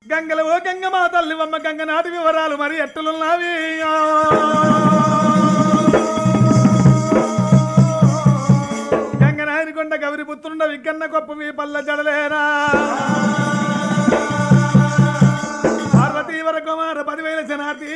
గంగల ఓ గంగ మా తల్లి అమ్మ గంగ నాటి వివరాలు మరి ఎట్టలున్నావి గంగ నాయనకొండ గౌరి పుత్రుండ విగ్గన్న గొప్పవి పల్ల జడలేరా పార్వతీ వర కుమార పదివేల శనార్థి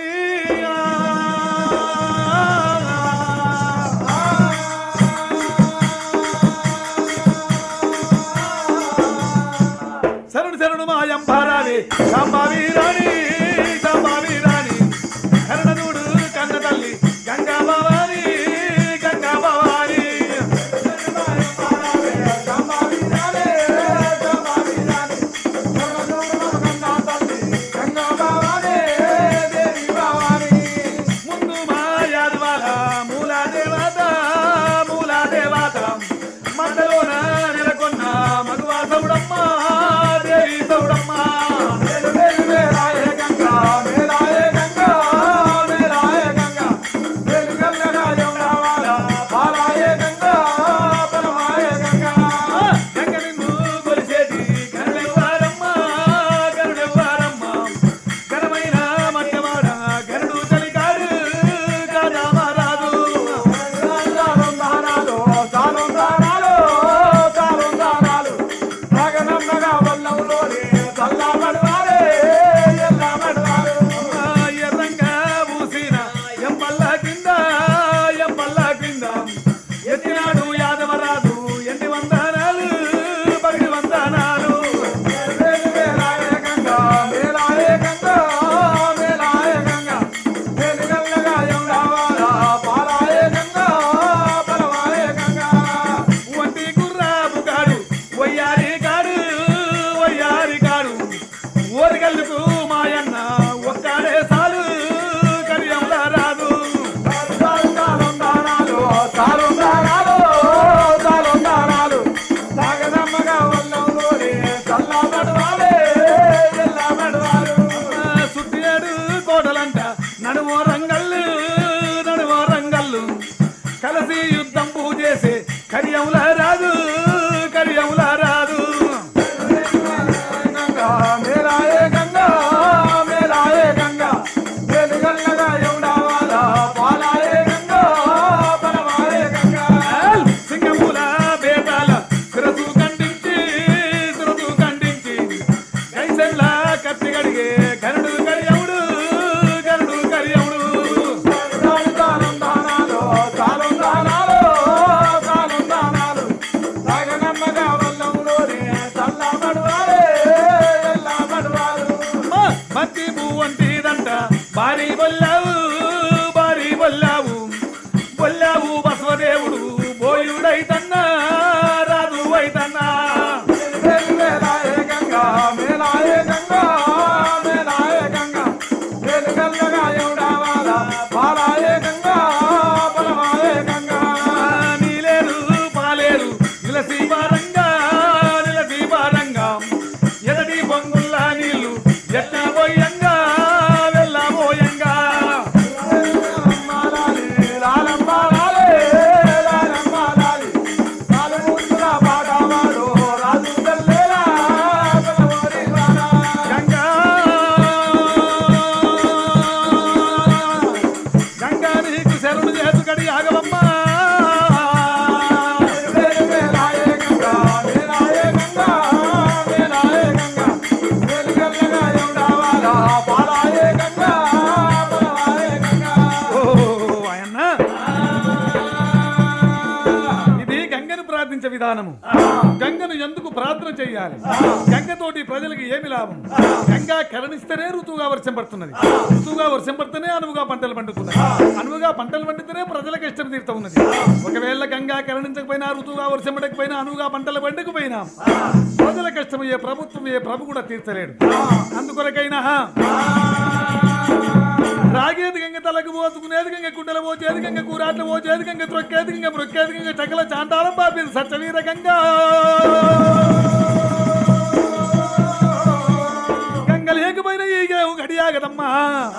శరణు శరణు మాయంబారాణి శాంబావి రాణి శాంబావి రాణి కరణదూడు కన్న తల్లి గంగా భవాని గంగా భవాని ముందు మాయాద్వాల మూల దేవత మూల దేవత మందలోన నెలకొన్న మగువా సౌడమ్మ దేవి సౌడమ్మ గంగ నిన్ను కొలిచేటి గరుడెవ్వారమ్మ గరుడెవ్వారమ్మ ఘనమైన మధ్యవాడ గరుడు చలికాడు కాదామరాదు ఎర్రంగా ఊసిన ఎంపల్ల కింద ఎంపల్ల కింద ఎత్తినాడు యాదవరాజు ఎన్ని వందనాలు పగిడి వందనాలు వంటి గుర్రాపు కాడు వయ్యారి కాడు వయ్యారి కాడు ఓరిగల్లుకు మాయన్న ఒక్కడే సాలు కరియంల రాదు సుట్టినాడు కోటలంట నడుమో రంగల్లు నడుమో రంగల్లు కలిసి యుద్ధం పూ చేసే కరియంల రాదు కరియంల రాదు సింగముల బేతాల శిరసు ఖండించి శిరసు ఖండించి కైసెల్ల కత్తి గడిగే గరుడు కరియవుడు గరుడు కరియవుడు మత్తి పువ్వంటిదంట భారీ బొల్లావు భారీ బొల్లావు బొల్లావు బసవదేవుడు బోయుడైతన్నా రాజు అయితన్నా నీలేరు పాలేరు నిలసి పారంగా నిలసి పారంగా ఎదటి పొంగుల్లా నీళ్లు ఎట్ట పోయంగా వెళ్ళబోయంగా గంగా గంగా నీకు శరణు చేసుకడి ఆగవమ్మా ఓ ఆయన్న ఇది గంగను ప్రార్థించే విధానము గంగను ఎందుకు ప్రార్థన చేయాలి గంగతోటి ప్రజలకు ఏమి లాభం గంగా కరణిస్తేనే ఋతువుగా వర్షం పడుతున్నది ఋతువుగా వర్షం పడితేనే అనువుగా పంటలు పండుతున్నాయి అనువుగా పంటలు పండితేనే ప్రజలకు ఇష్టం తీరుతా ఉన్నది ఒకవేళ గంగా కరణించకపోయినా ఋతువుగా వర్షం పడకపోయినా అనువుగా పంటలు పండకపోయినా ప్రజల కష్టమయ్యే ప్రభుత్వం ఏ ప్రభు కూడా తీర్చలేడు అందుకొరకైనా రాగేది గంగ తలకు పోసుకునేది గంగ కుండల పోచేది గంగ కూరాట్లు పోచేది గంగ త్రొక్కేది గంగ మృక్కేది గంగ చకల చాంతాళం పాపేది సత్యవీర గంగ గంగ లేకపోయినా ఈ గేవు గడియాగదమ్మా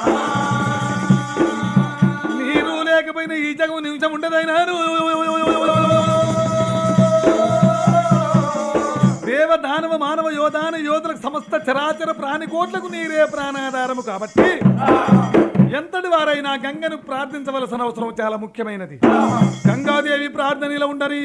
నీరు లేకపోయినా ఈ జగం నిమిషం ఉండదైనా దేవ దానవ మానవ యోధాన యోధులకు సమస్త చరాచర ప్రాణికోట్లకు నీరే ప్రాణాధారము కాబట్టి ఎంతటి వారైనా గంగను ప్రార్థించవలసిన అవసరం చాలా ముఖ్యమైనది గంగాదేవి ప్రార్థనలో ఉండని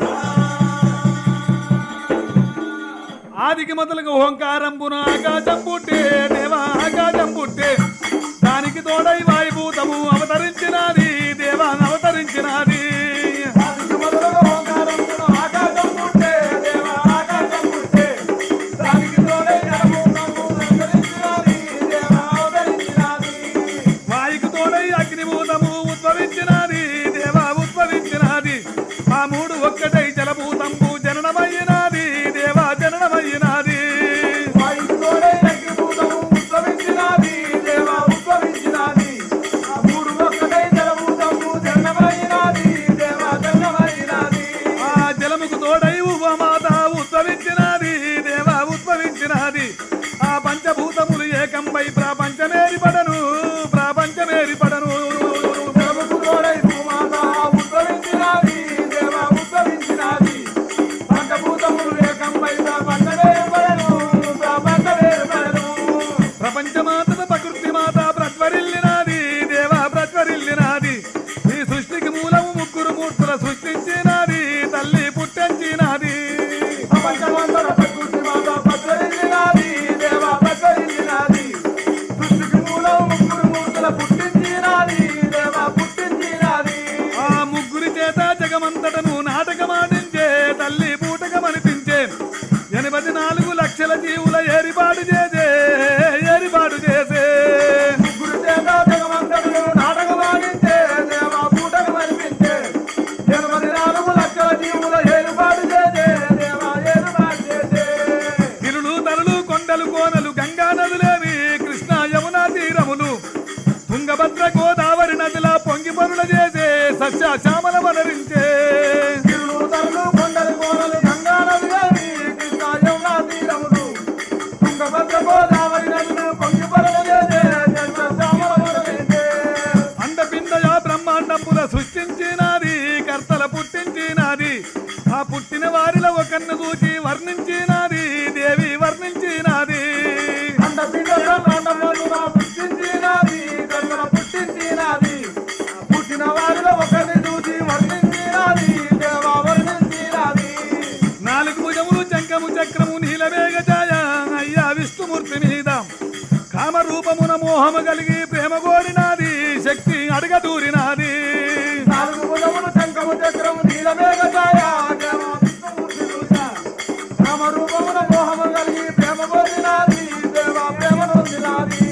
ఆదికి మొదలుగా ఓంకారంబున ఆకాశం పుట్టే దేవ ఆకాశం పుట్టే దానికి తోడై వాయుభూతము అవతరించినది దేవ అవతరించినది ఆదికి మొదలుగా ఓంకారమున ఆకాశం పుట్టే, దేవ ఆకాశం పుట్టే. దానికి తోడై జలభూతము అవతరించినాది, దేవ అవతరించినాది. వాయుకు తోడై అగ్నిభూతము ఉద్భవించినది దేవ ఉద్భవించినది ఆ మూడు ఒక్కటై జలభూతంబు జననమైనది దేవ జననమైనది వాయుకు తోడై అగ్నిభూతము ఉద్భవించినాది, దేవ ఉద్భవించినాది. ఆ మూడు ఒక్కటై జలభూతము జన్మమైనాది, దేవ జన్మమైనాది. ఆ జలముకు తోడై ఉపమాత ఉద్భవించినది దేవ ఉద్భవించినది ఆ పంచభూతములు ఏకంపై ప్రపంచమేరిపడను ప్రపంచమేరిపడను జలముకు తోడై భూమాత ఉద్భవించినాది, దేవ ఉద్భవించినాది. పంచభూతములు ఏకంపై ప్రపంచమేర్పడెను, ప్రపంచమేర్పడెను. ప్రపంచమాత ప్రకృతి మాత ప్రజ్వరిల్లినాది దేవ ప్రజ్వరిల్లినాది ఈ సృష్టికి మూలము ముగ్గురు మూర్తుల సృష్టించినది తల్లి పుట్టించినది ప్రపంచమంతట ప్రకృతి మాత ప్రజ్వరిల్లినాది, దేవ ప్రజ్వరిల్లినాది. సృష్టికి మూలం ముగ్గురు మూర్తుల పుట్టించినాది, దేవ పుట్టించినాది. ఆ ముగ్గురి చేత జగమంతటను నాటకమాడించే తల్లి పూటకమనిపించే ఎనభై నాలుగు లక్షల జీవుల ఏరిపాటు చేసే ఏరిపాటు చేసే ముగ్గురు చేత జగమంతటిలో నాటకమాడించే, దేవ పూటకమనిపించే. ఎనభై నాలుగు లక్షల జీవుల ఏలుబాటు చేసే, దేవ ఏలుబాటు చేసే. ఇరులు తరులు కొండలు కోనలు గంగా నదులేవి కృష్ణ యమునా తీరములు తుంగభద్ర గోదావరి నదుల పొంగి పనుల చేసే సస్య శ్యామల వనరించే తిరులు తరులు కొండలు కోనలు గంగా నదులేవి, కృష్ణా యమునా తీరములు. తుంగభద్ర గోదావరి నదులు పొంగి పరులు చేసే, జన్మ శ్యామల వనరించే. అండపిండయ బ్రహ్మాండంబుల సృష్టించినాది కర్తల పుట్టించినాది ఆ పుట్టిన వారిలో ఒకరిని చూచి వర్ణించినాది దేవి వర్ణించినాది అండపిండ బ్రహ్మాండములను సృష్టించినాది, జన్మల పుట్టించినాది. పుట్టిన వారిలో ఒకరిని చూసి వర్ణించినాది, దేవ వర్ణించినాది. నాలుగు భుజములు చంకము చక్రము నీలవేగ ఛాయ అయ్యా విష్ణుమూర్తి మీద కామరూపమున మోహము కలిగి ప్రేమ కోరినాది శక్తి అడగదూరినాది నాలుగు భుజములు శంఖము చక్రము నీలమేఘ ఛాయ, దేవ విష్ణుమూర్తి చూశ. రామరూపమున మోహము కలిగి ప్రేమ పొందినాది, దేవ ప్రేమ నొందినాది.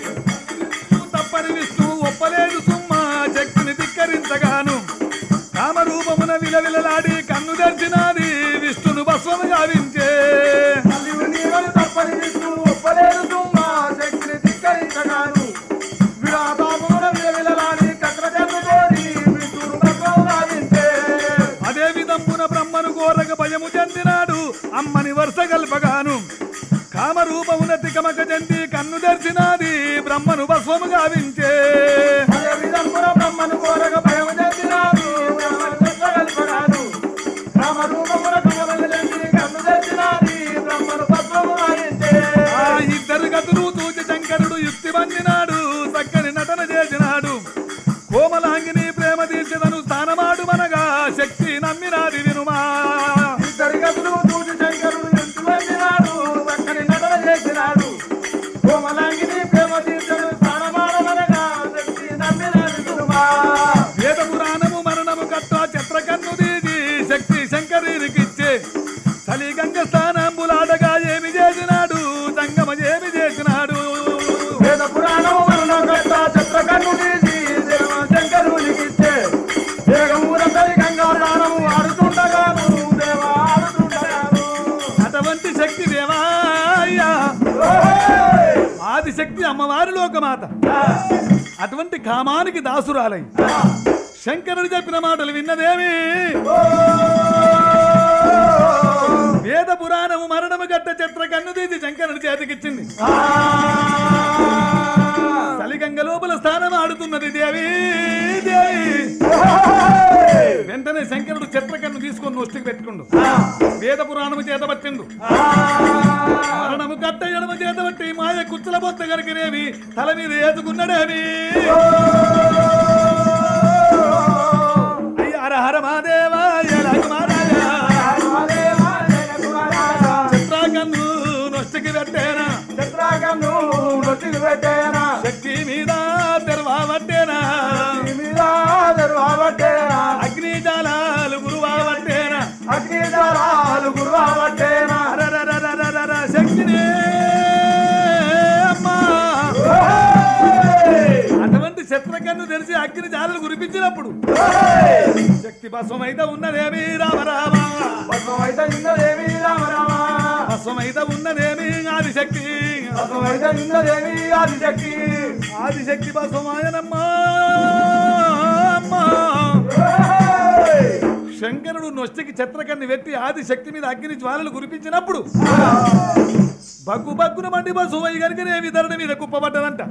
తప్పని విష్ణు ఒప్పలేదు సుమ్మ శక్తిని ధిక్కరించగాను కామరూపమున విలవిలలాడి కన్ను తెరిచినాది విష్ణును భస్వము గావించే తల్లివు నీవని తప్పని విష్ణు ఒప్పలేదు సుమ్మా, శక్తిని ధిక్కరించగాను. విరాపాపమున విలవిలలాడి కక్రజన్నుతోని విష్ణుడు భస్మము గావించే. అదే విధంపున బ్రహ్మను కోరక భయము చెందినాడు అమ్మని వరుస గల్పగాను కామరూపమున తికమక చెంది కన్ను తెరిచినాది బ్రహ్మను భస్వము గావించే అదే విధమున బ్రహ్మను కోరగ భయము చెందినాడు, బ్రహ్మను కృష్ణగల్పగాను. రామరూపమున కమలము చెంది కన్ను తెచ్చినాది, బ్రహ్మను భస్మము గావించే. ఆ ఇద్దరు గతులు చూచి శంకరుడు యుక్తి బందినాడు చక్కని నటన చేసినాడు కోమలాంగిని ప్రేమ తీర్చదను స్థానమాడు మనగా శక్తి నమ్మినాది వినుమా ఇద్దరి గతులు చూసి శంకరుడు ఎంతు వండినాడు, చక్కని నటన చేసినాడు. కోమలాంగిని ప్రేమ తీర్చడు స్థానమానమనగా శక్తి నమ్మినాడు సుమా. వేద పురాణము మరణము కట్ట చిత్రకన్ను తీసి శక్తి శంకరుడికిచ్చే చలి గంగ స్థానంబులాడగా ఏమి చేసినాడు సంగమ ఏమి చేసినాడు వేద పురాణము వర్ణకర్త చిత్రకన్ను తీసి దేవ శంకరునికిచ్చే. వేగమూలందరి గంగా ప్రాణము ఆడుతుండగాను, దేవ ఆడుతుండగాను. అటువంటి శక్తి దేవాయ్యా ఓహే! ఆదిశక్తి అమ్మవారి లోకమాత అటువంటి కామానికి దాసురాలై శంకరుడు చెప్పిన మాటలు విన్నదేమి వేద పురాణము మరణము గట్ట చిత్ర కన్ను తీసి శంకరుడి చేతికిచ్చింది చలిగంగ లోపల స్థానం ఆడుతున్నది దేవి దేవి వెంటనే శంకరుడు చిత్రకన్ను తీసుకొని నొష్టికి పెట్టుకుండు వేద పురాణము చేత పట్టిండు మరణము కట్ట ఎడమ చేత పట్టి మాయ కుచ్చల బొత్త గరికినేవి తల మీద ఏతుకున్నాడేమి అయ్య హర హర మహాదేవ ఎలాగ మహారాజా చిత్రాకన్ను నొష్టికి పెట్టేనా చిత్రాకన్ను నొచ్చికి పెట్టేనా శక్తి మీద తెరవా పట్టేనా మీద దర్వాబట్టేనా అగ్ని జాలాలు గురువా పట్టేనా అగ్ని దారాలు గురువాబట్టేనా అరరరరరరర శక్తినే అమ్మా అటువంటి శత్రుకన్ను తెలిసి అగ్ని జాలలు కురిపించినప్పుడు శక్తి భస్వమైతే ఉన్నదేమి రామ రామ పద్మమైతే ఇంద్రదేవి రామ రామ భస్వమైతే ఉన్నదేమి ఆదిశక్తి పద్మమైతే ఇంద్రదేవి ఆదిశక్తి ఆదిశక్తి భస్వమాయనమ్మా అమ్మా శంకరుడు నొష్టికి చిత్రకన్ని పెట్టి ఆదిశక్తి మీద అగ్ని జ్వాలలు కురిపించినప్పుడు బగ్గు బగ్గున మండి బస్సు గనుకనేమి ధరణ మీద కుప్పబడ్డదంట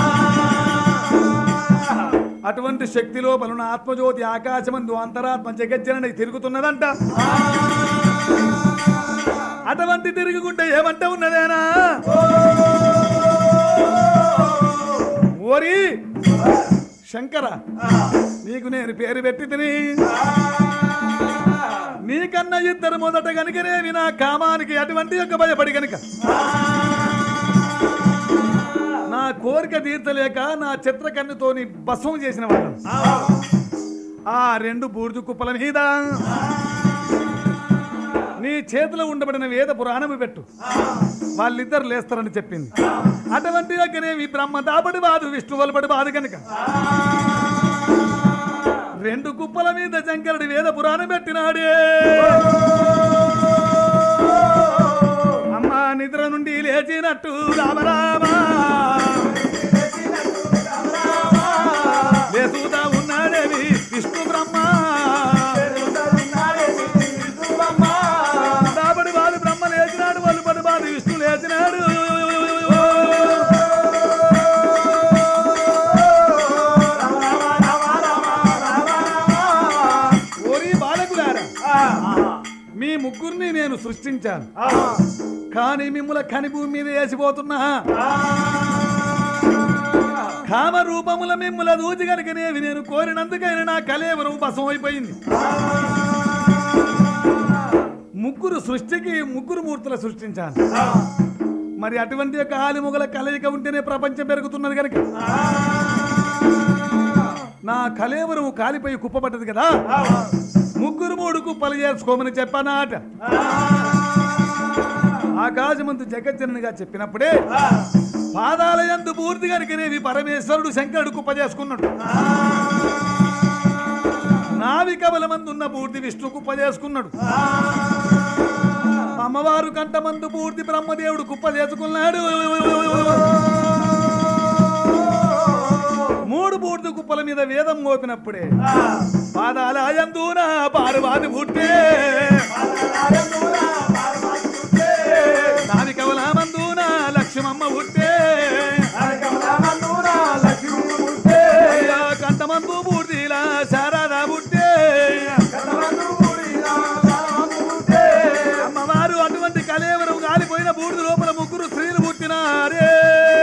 అటువంటి శక్తి లోపలున్న ఆత్మజ్యోతి ఆకాశమందు అంతరాత్మ జగజ్జనని తిరుగుతున్నదంట అటువంటి తిరుగుకుంటే ఏమంట ఉన్నదేనా ఓరి శంకర నీకు నేను పేరు పెట్టి తిని నీకన్నా ఇద్దరు మొదట గనుకనేవి నా కామానికి అటువంటి యొక్క భయపడి గనుక నా కోరిక తీర్చలేక నా చిత్రకన్నుతోని భస్మం చేసిన వాళ్ళం ఆ రెండు బూర్దు కుప్పల మీద నీ చేతిలో ఉండబడిన వేద పురాణము పెట్టు వాళ్ళిద్దరు లేస్తారని చెప్పింది అటువంటి యొక్కనేవి బ్రహ్మ దాబడి బాదు విష్ణు వలపడి బాదు కనుక రెండు కుప్పల మీద శంకరుడి వేద పురాణం పెట్టినాడే అమ్మా నిద్ర నుండి లేచినట్టు రామరామ లేసుతా ఉన్నాడేవి విష్ణు బ్రహ్మ దాబడి బాధ బ్రహ్మ లేచినాడు వాళ్ళు పడి బాధ విష్ణు లేచినాడు ఓరి బాలకులారా మీ ముగ్గురిని నేను సృష్టించాను కానీ మిమ్మల కని భూమి మీద వేసిపోతున్నా కామ రూపముల మిమ్మల దూచి కనుకనేవి నేను కోరినందుకైనా నా కలేవరం బసం అయిపోయింది ముగ్గురు సృష్టికి ముగ్గురు మూర్తుల సృష్టించాను మరి అటువంటి యొక్క ఆలిముగల కలయిక ఉంటేనే ప్రపంచం పెరుగుతున్నది కనుక నా కలేవరము కాలిపోయి కుప్పబడ్డది కదా ముగ్గురు మూడు కుప్పలు చేర్చుకోమని చెప్పానాట ఆకాశమంతు జగజ్జననిగా చెప్పినప్పుడే పాదాల యందు పూర్తి కనుకనేవి పరమేశ్వరుడు శంకరుడు కుప్ప చేసుకున్నాడు నావిక బలమందున్న పూర్తి విష్ణు కుప్ప చేసుకున్నాడు అమ్మవారు కంటమందు పూర్తి బ్రహ్మదేవుడు కుప్ప చేసుకున్నాడు మూడు పూర్తి కుప్పల మీద వేదం మోపినప్పుడే పాదాల యందున పారువాది పుట్టే నావిక బలమందున లక్ష్మమ్మ పుట్టే అయ్యా కంటమందు పూర్తిలా శారదా పుట్టే అమ్మవారు అటువంటి కలేవరం గాలిపోయిన బూడిద లోపల ముగ్గురు స్త్రీలు పుట్టినారే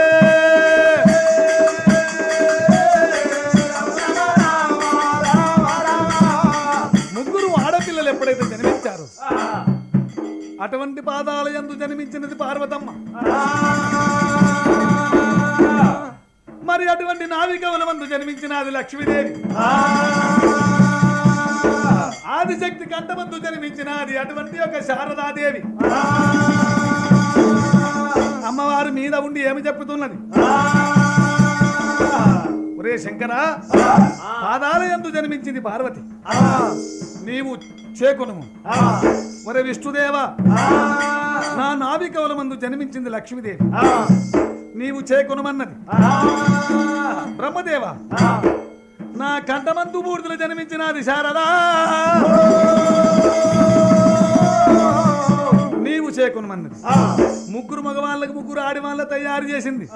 ముగ్గురు ఆడపిల్లలు ఎప్పుడైతే జన్మించారు అటువంటి పాదాల యందు జన్మించినది పార్వతమ్మ మరి అటువంటి నావికవుల మందు జన్మించినది లక్ష్మీదేవి ఆదిశక్తి కంఠమందు జన్మించినది అటువంటి ఒక శారదాదేవి అమ్మవారి మీద ఉండి ఏమి చెప్పుతున్నది ఒరే శంకర పాదాల యందు జన్మించింది పార్వతి నీవు చేకొనుము ఒరే విష్ణుదేవ నా నావికవుల మందు జన్మించింది లక్ష్మీదేవి నీవు చేకొనుమన్నది బ్రహ్మదేవ నా కంఠమందు మూర్తులు జన్మించినది శారదా నీవు చేకొనుమన్నది ముగ్గురు మగవాళ్ళకు ముగ్గురు ఆడివాళ్ళ తయారు చేసింది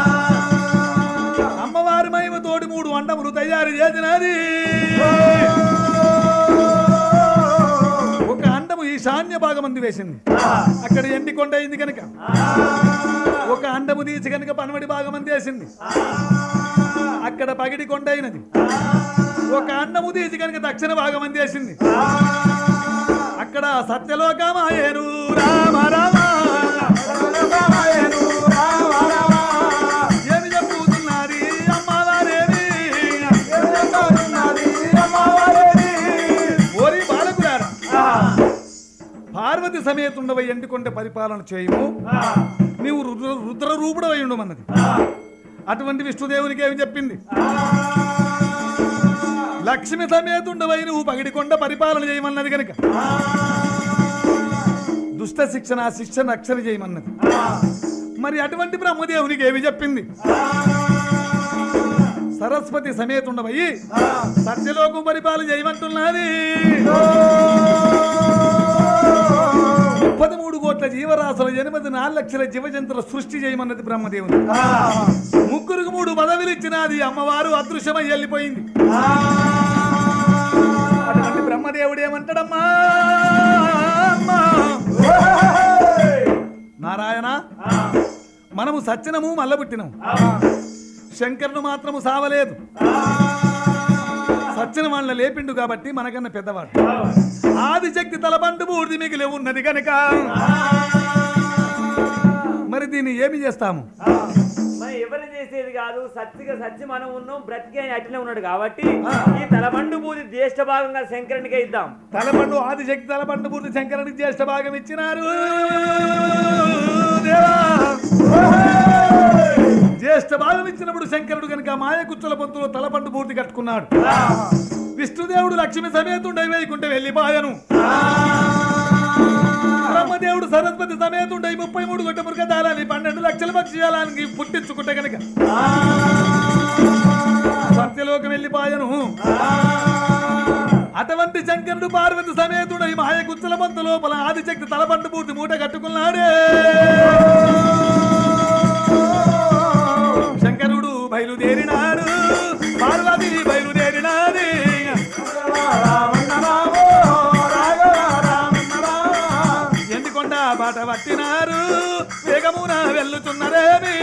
అమ్మవారి మహిమ తోటి మూడు వంటములు తయారు చేసినది ఈశాన్య భాగం అందు వేసింది అక్కడ ఎండి కొండ అయింది కనుక ఒక అండము తీసి కనుక పనమడి భాగం అంది వేసింది అక్కడ పగిడి కొండ అయినది ఒక అండము తీసి కనుక దక్షిణ భాగం అంది వేసింది అక్కడ సత్యలోకమాయేను రామ రామ ఏమి చెప్పుతున్నది అమ్మవారేమి ఓరి బాలకులారా పార్వతి సమేతుండవై ఎండుకొండ పరిపాలన చేయము నీవు రుద్ర రుద్ర రూపుడవై ఉండమన్నది అటువంటి విష్ణుదేవునికి ఏమి చెప్పింది లక్ష్మి సమేతుండవై నువ్వు పగిడికొండ పరిపాలన చేయమన్నది కనుక దుష్ట శిక్షణ శిక్షణ రక్షణ చేయమన్నది మరి అటువంటి బ్రహ్మదేవునికి ఏమి చెప్పింది సరస్వతి సమేతుండవయ్యి సత్యలోకం పరిపాలన చేయమంటున్నది పదమూడు కోట్ల జీవరాశుల ఎనిమిది నాలుగు లక్షల జీవజంతుల సృష్టి చేయమన్నది బ్రహ్మదేవుని ముగ్గురికి మూడు పదవులు ఇచ్చినది అమ్మవారు అదృశ్యమై వెళ్ళిపోయింది అటువంటి బ్రహ్మదేవుడు ఏమంటాడమ్మా అమ్మా. నారాయణ మనము సచ్చినము మల్ల పుట్టినము శంకరుడు మాత్రము సావలేదు సచ్చిన వాళ్ళ లేపిండు కాబట్టి మనకన్నా పెద్దవాడు ఆదిశక్తి తలబండు బూడిది మిగిలి ఉన్నది కనుక మరి దీన్ని ఏమి చేస్తాము మనం ఎవరు చేసేది కాదు సత్తిగా సత్తి మనం ఉన్నాం బ్రతికి ఆయన అట్లనే ఉన్నాడు కాబట్టి ఆ. ఈ తలబండు బూది జ్యేష్ఠ భాగంగా శంకరునికే ఇద్దాం తలబండు ఆదిశక్తి తలబండు బూడిది శంకరునికి జ్యేష్ఠ భాగం ఇచ్చినారు దేవా జ్యేష్ఠ భాగం ఇచ్చినప్పుడు శంకరుడు కనుక మాయ కుచ్చుల పొంతులో తలపండు పూర్తి కట్టుకున్నాడు విష్ణుదేవుడు లక్ష్మి సమేతుండై వేయకుంటే వెళ్ళిపోయాను బ్రహ్మదేవుడు సరస్వతి సమేతుండై ముప్పై మూడు గొట్ట మృగదాలని పన్నెండు లక్షల పక్షియాలానికి పుట్టించుకుంటే గనక సత్యలోకం వెళ్ళిపోయాను అటువంటి శంకరుడు పార్వతి సమేతుడై మాయ గుచ్చల పంత లోపల ఆదిశక్తి తలపండు పూర్తి మూట కట్టుకున్నాడే శంకరుడు బయలుదేరినాడు పార్వతి బయలుదేరినాది ఎండికొండ బాట పట్టినారు వేగమున వెళ్ళుచున్నరేమి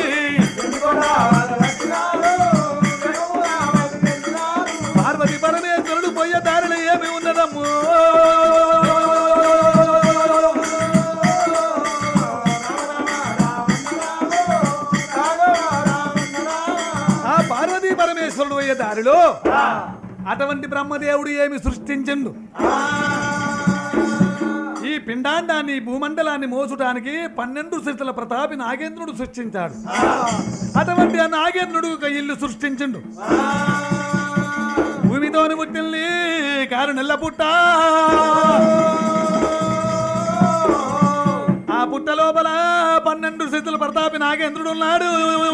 పార్వతి పరమేశ్వరుడు పోయే దారిలో ఏమి ఉన్నదమ్ము ఆ పార్వతీ పరమేశ్వరుడు పోయే దారిలో అటువంటి బ్రహ్మదేవుడు ఏమి సృష్టించండు ఈ పిండాండాన్ని భూమండలాన్ని మోసుటానికి పన్నెండు సృష్టిల ప్రతాపి నాగేంద్రుడు సృష్టించాడు అటువంటి ఆ నాగేంద్రుడు ఒక ఇల్లు సృష్టించిండు భూమితోని పుట్టిల్ని కారు నెల్ల పుట్ట ఆ పుట్ట లోపల పన్నెండు స్థితుల ప్రతాపి నాగేంద్రుడు ఉన్నాడు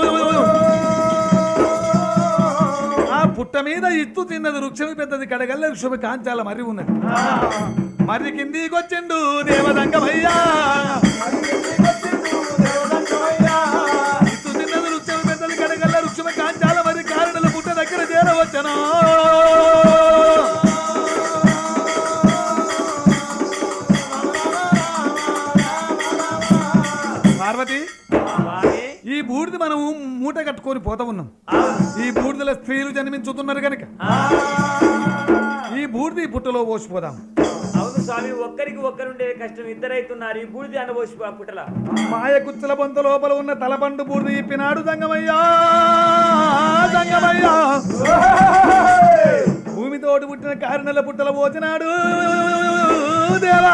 ఆ పుట్ట మీద ఇత్తు తిన్నది వృక్షమి పెద్దది కడగల్ల వృక్షమి కాంచాల మర్రి ఉన్నది మర్రి కిందికి వచ్చిండు దేవదంగమయ్యా ఇత్తు తిన్నది వృక్షమి పెద్దది కడగల్ల వృక్షమి కాంచాల మర్రి కారణల పుట్ట దగ్గర చేరవచ్చను పార్వతి స్వామి ఈ బూడిద మనం మూట కట్టుకొని పోతా ఉన్నాం ఈ బూడిదల స్త్రీలు జన్మించుతున్నారు కనుక ఈ బూడిద ఈ పుట్టలో పోసిపోదాం అవును స్వామి ఒక్కరికి ఒక్కరుండే కష్టం ఇద్దరైతున్నారు ఈ బూడిది అనబోసి పుట్టల మాయ కుచ్చల బొంత లోపల ఉన్న తలబండు బూడిద ఇప్పినాడు దంగమయ్యా దంగమయ్యా భూమితోటి పుట్టిన కారణల పుట్టల పోచినాడు దేవా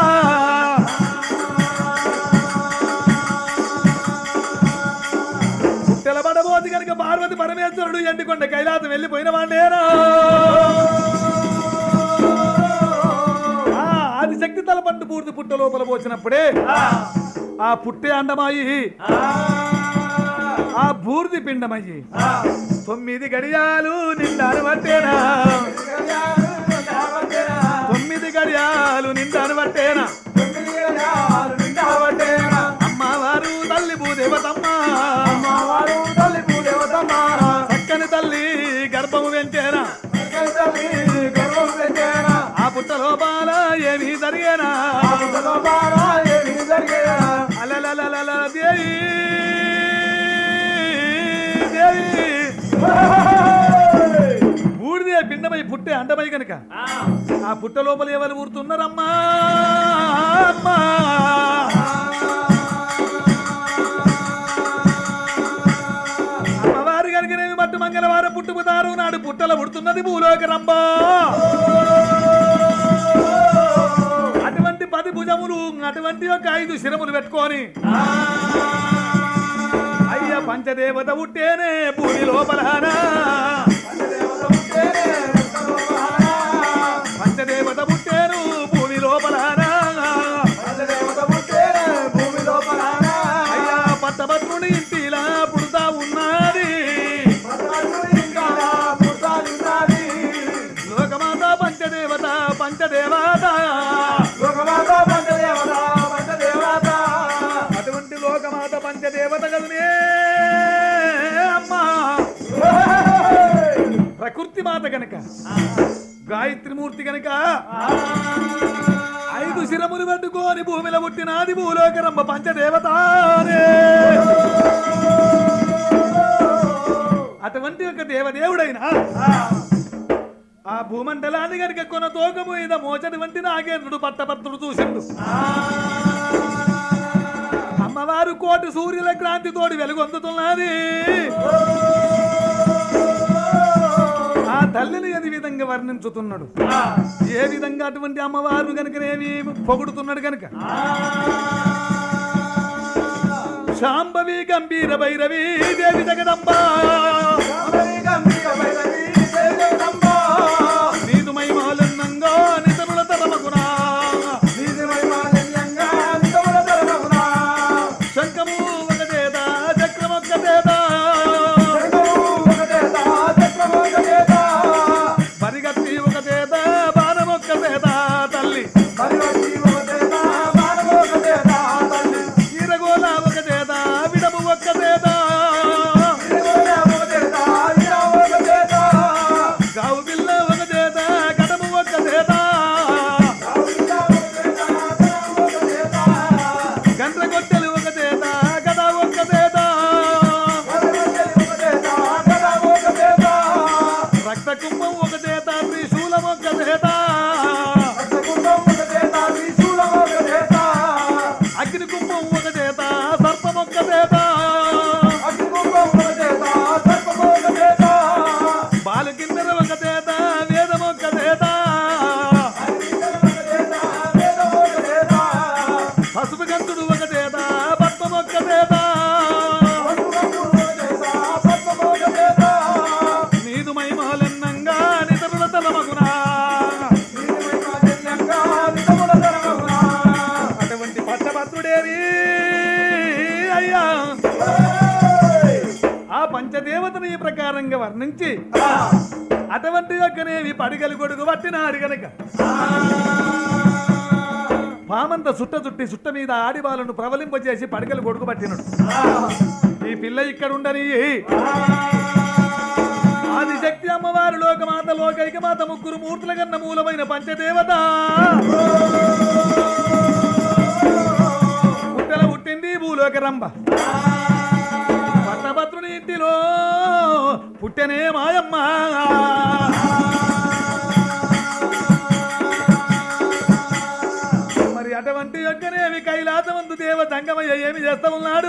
పుట్టెల పడబోతి కనుక పార్వతి పరమేశ్వరుడు ఎండికొండ కైలాసం వెళ్ళిపోయిన వాడేనా ఆ ఆదిశక్తి తలపండు పూర్తి పుట్ట లోపల పోసినప్పుడే ఆ పుట్టే అండమాయి ఆ బూర్ది పిండమయ్యి తొమ్మిది గడియాలు నిండాను పట్టేనా తొమ్మిది గడియాలు నిండాను పట్టేనా అమ్మవారు తల్లి భూదేవతమ్మ చక్కని తల్లి గర్భము వెంటేనా ఆ పుట్ట లోపాల ఏమీ జరిగేనా పుట్టే అండమై గనుక ఆ, ఆ పుట్ట లోపల ఎవరు ఊరుతున్నారమ్మా అమ్మా అమ్మవారు కనుకనేవి మట్టు మంగళవారం పుట్టుకుతారు నాడు పుట్టల పుడుతున్నది భూలోక రంభ అటువంటి పది భుజములు అటువంటి ఒక ఐదు శిరములు పెట్టుకొని అయ్య పంచదేవత పుట్టేనే భూమి లోపలనా పంచదేవత పుట్టేను భూమి లోపలనా అయ్యా పట్టభద్రుని ఇంటిలా పుడుతా ఉన్నది లోకమాత పంచదేవత పంచదేవత అటువంటి లోకమాత పంచదేవత కదనే అమ్మా ప్రకృతి మాత గనక గాయత్రిమూర్తి గనక ఐదు శిరములు పట్టుకొని భూమిలో పుట్టినాది భూలోకరమ్మ పంచదేవతానే అటువంటి ఒక దేవదేవుడైన ఆ భూమండలాన్ని గనుక కొన తోక మీద మోచటి వంటి నాగేంద్రుడు పట్టభద్రుడు చూసిండు అమ్మవారు కోటి సూర్యుల క్రాంతితోటి వెలుగొందుతున్నది ఆ తల్లిని అది విధంగా వర్ణించుతున్నాడు ఏ విధంగా అటువంటి అమ్మవారు గనుకనేమి పొగుడుతున్నాడు గనుక శాంభవి గంభీర భైరవి దేవి జగదంబ నీదు మహిమాలన్నంగా నితనుల తరమగునా శంఖము ఒక చేత చక్రం ఒక చేత పరిగత్తి ఒక చేత బాణం ఒక చేత తల్లి ఈరగోల ఒక చేత విడము ఒక చేత గావు బిల్ల ఒక చేత కడము ఒక చేత గంట గొట్టెలు ఒక చేత గద ఒక చేత రక్త కుంభం ఒక చేత త్రిశూలం ఒక చేత అగ్ని కుంభం ఒక చేత సర్పం ఒక చేత బాలు కిందర ఒక చేత వేదం ఒక చేత పసుపు గంతుడు ఒక చేత పద్మం ఒక చేత నీదు మహిమాలన్నంగా నితరుల తలమగునా అటువంటి పట్టభద్రుడేవి అయ్యా ఆ పంచదేవతను ఈ ప్రకారంగా వర్ణించి అటువంటి యొక్కనేవి పడిగలు గొడుగు పట్టినాడు గనక పామంత సుట్ట చుట్టి సుట్ట మీద ఆడివాళ్ళను ప్రవలింపజేసి పడగలు గొడుగు పట్టినడు ఈ పిల్ల ఇక్కడ ఉండని ఆదిశక్తి అమ్మవారు లోకమాత లోకైక మాత ముగ్గురు మూర్తుల కన్న మూలమైన పంచదేవత పుట్టల పుట్టింది భూలోక రంభ పట్టభద్రుని ఇంటిలో పుట్టెనే మాయమ్మ మరి అటువంటి యొక్కనేవి కైలాసమందు దేవ సంగమయ్య ఏమి చేస్తా ఉన్నాడు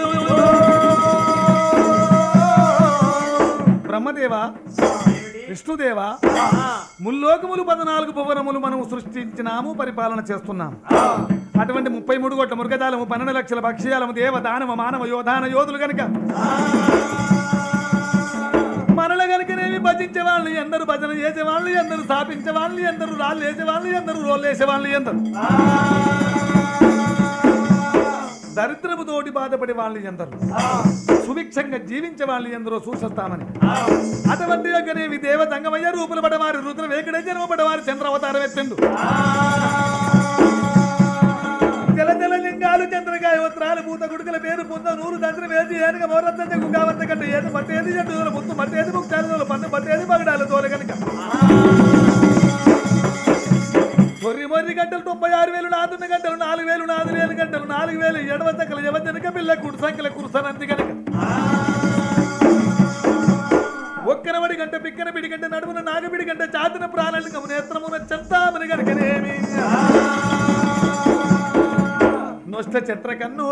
బ్రహ్మదేవా విష్ణుదేవా ముల్లోకములు పద్నాలుగు భువనములు మనం సృష్టించినాము పరిపాలన చేస్తున్నాము అటువంటి ముప్పై మూడు కోట్ల మృగజాలము పన్నెండు లక్షల భక్ష్యాలము దేవ దానవ మానవ యోధాన యోధులు గనుక మనల గనుకనేమి భజించే వాళ్ళు ఎందరు భజన చేసే వాళ్ళు ఎందరు స్థాపించే వాళ్ళు ఎందరు రాళ్ళు వేసే వాళ్ళు ఎందరు రోళ్ళు వేసే వాళ్ళు ఎందరు దరిద్రము తోటి బాధపడే వాళ్ళు ఎందరు సుభిక్షంగా జీవించే వాళ్ళు ఎందరో సూచిస్తామని అటువంటి యొక్కనేవి దేవ తంగమయ్య రూపులు పడవారు రుద్ర వేకడే జన్మ పడవారు చంద్రావతారం ఎత్తిండు జల జల లింగాలు చంద్రకాయ వస్త్రాలు పూత గుడుకుల పేరు పొంద నూరు దంచిన వేసి ఏనుగ మోరత్త గుగావంత కంటే ఏది పట్టేది జట్టు ముత్తు పట్టేది ముక్తాలు పన్ను పట్టేది పగడాలు తోల కనుక మొర్రి మొర్రి గంటలు తొంభై ఆరు వేలు నాదున్న గంటలు నాలుగు వేలు నాలుగు వేలు గంటలు నాలుగు వేలు ఎడవ సంఖ్యల యవజనక పిల్ల కుడి సంఖ్యల కురుసనంది కనుక ఒక్కనబడి గంట పిక్కన పిడి గంట కంటే నడుమున నాగబిడి కంటే చాతిన ప్రాణలింగము నేత్రమున చెంతామని గనకనేమి నొష్ట చెత్ర కన్ను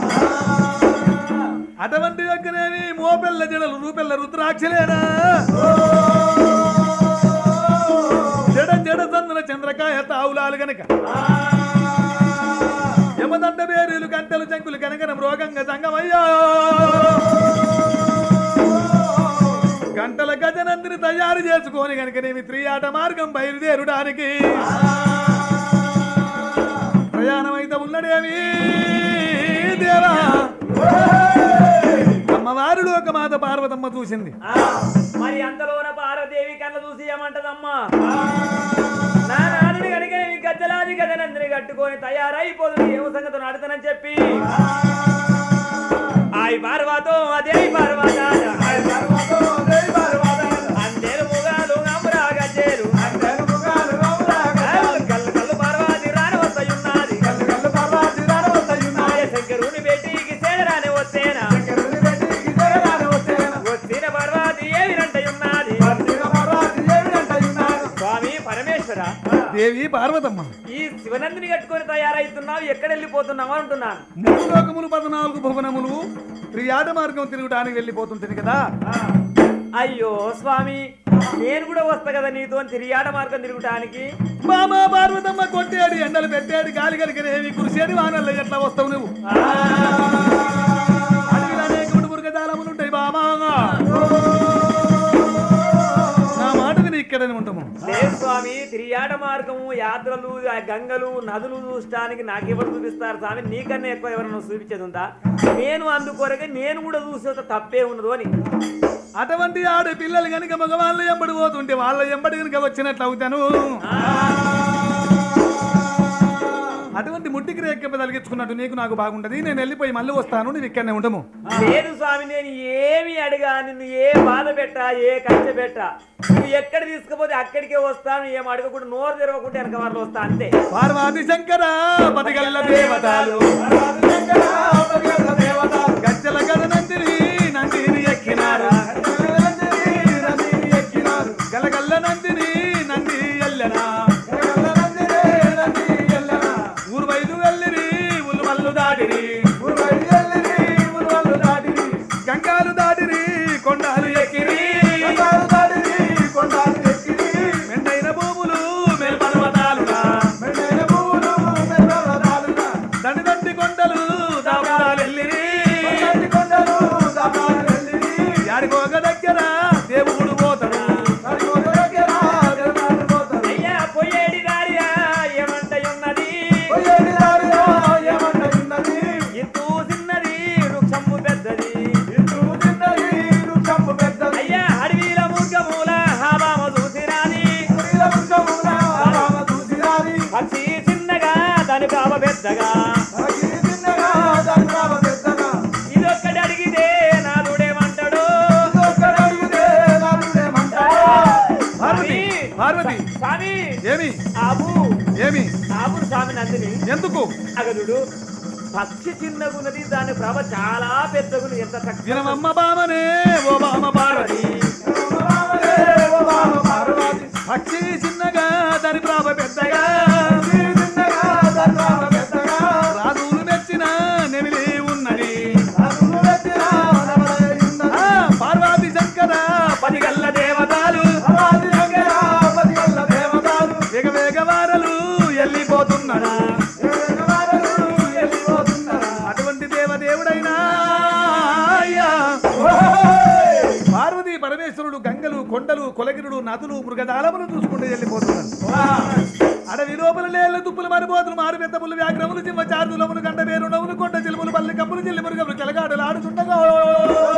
అటువంటి యొక్కనేమి మోపెల్ల జడలు రూపెల్ల రుద్రాక్షలేనా జడ జడ సందున చంద్రకాయ తావులాలు గనక యమదండ బేరీలు గంటలు జంకులు కనకన మృగంగ సంగమయ్యా గంటల గజనందిని తయారు చేసుకొని కనుకనేమి త్రియాట మార్గం బయలుదేరుడానికి ప్రయాణమైతే ఉన్నడేమి దేవా అమ్మవారు లోకమాత పార్వతమ్మ చూసింది ఆ, మరి అంతలోన పార్వదేవి కళ్ళ చూసి ఏమంటదమ్మా నా నాన్నని కనుక ఈ గద్దలాది గదనందిని కట్టుకొని తయారైపోతుంది ఏమో సంగతి నడుతానని చెప్పి ఆయి పార్వతో అదే పార్వత అందరు ముగాలు నమ్మురా గజ్జేరు కళ్ళు కళ్ళు పార్వతి రాని వస్తాయున్నది ఆయ శంకరుని బేటీకి చేరరాని వచ్చేనా వచ్చిన పార్వతి ఏమి రంటయున్నది స్వామి పరమేశ్వర దేవి పార్వతమ్మ ఈ శివనందిని కట్టుకొని తయారైతున్నావు ఎక్కడ వెళ్ళిపోతున్నావు అంటున్నాను మూడు లోకములు పద్నాలుగు భువనములు త్రియాట మార్గం తిరగడానికి వెళ్ళిపోతుంటుంది కదా అయ్యో స్వామి నేను కూడా వస్తా కదా నీతో తిరిగాట మార్గం తిరుగుటానికి మామ పార్వతమ్మ కొట్టేడు ఎండలు పెట్టేడు గాలి కలిగినేవి కురిసేడు వానల్లో ఎట్లా వస్తావు నువ్వు అడవిలో అనేక మృగజాలములు ఉంటాయి బామా నా మాట విని ఇక్కడనే ఉంటాము లేదు స్వామి తిరియాట మార్గము యాత్రలు ఆ గంగలు నదులు చూడటానికి నాకెవరు చూపిస్తారు స్వామి నీకన్నా ఎక్కువ ఎవరైనా చూపించేది ఉందా నేను అందుకొరకే నేను కూడా చూసే తప్పే ఉన్నదు అని అటువంటి ఆడ పిల్లలు కనుక మగవాళ్ళు ఎంబడి పోతుంటే వాళ్ళ ఎంబడి కనుక వచ్చినట్లు అవుతాను అటువంటి ముట్టికి రేకెంప తలిగించుకున్నట్టు నీకు నాకు బాగుంటది నేను వెళ్ళిపోయి మళ్ళీ వస్తాను నువ్వు ఇక్కడనే ఉండము లేదు స్వామి నేను ఏమి అడిగా నిన్ను ఏ బాధ పెట్టా ఏ కష్ట పెట్టా నువ్వు ఎక్కడ తీసుకుపోతే అక్కడికే వస్తాను ఏం అడగకుండా నోరు తెరవకుండా వెనక వాళ్ళు వస్తా అంతే పార్వతి శంకర పతిగల్ల దేవతలు గజ్జల గద నందిని నందిని ఎక్కినారా గలగల్ల నందిని నంది ఎల్లనా ఊరు వైదు వెళ్ళిరి ఉల్లు మల్లు దాటిరి గంగాలు దాటిరి కొండాలు ఎక్కిరి మెండైన భూములు మేల్పర్వతాలుగా దండి దండి కొండలు దాపురాలు వెళ్ళిరి యాడికోగ దగ్గర దేవుడు పోతాడు అయ్యా పొయ్యేడి దారియా ఏమంటయున్నది ఇంతూ చిన్నది వృక్షము పెద్దది అయ్యా అడవిల మూర్ఖమూల హాబామ చూసిరాది పక్షి చిన్నగా దాని బాబ పెద్దగా ఇదొక్కటి అడిగితే నాదుడేమంటాడు పార్వతి పార్వతి స్వామి ఏమి ఆపు ఏమి ఆపు స్వామి నందిని ఎందుకు అగదుడు పక్షి చిన్నగున్నది దాని ప్రభ చాలా పెద్దగుంది ఎంత చక్కగా దినమమ్మ బామనే ఓ బామ పార్వతి పక్షి చిన్నగా దాని ప్రాభ పెద్దగా రాజులు మెచ్చిన నెమిలి ఉన్నది ఆ, పార్వతి శంకర పదిగల్ల దేవతలు వేగ వేగ వారలు వెళ్ళిపోతున్నారా అటువంటి దేవదేవుడైనా అయ్యా. పార్వతీ పరమేశ్వరుడు గంగలు కొండలు కొలగిరుడు నదులు మృగజాలములు చూసుకుంటూ వెళ్ళిపోతున్నారు అడవి లోపల నేల తుప్పులు మరిపోతులు మారు పెద్దములు వ్యాఘ్రములు సింహ చార్దులములు గండ వేరు నవ్వులు కొండ చిలుములు పల్లి కప్పులు చిల్లి మురుగములు కెలగాడలు ఆడుచుండగా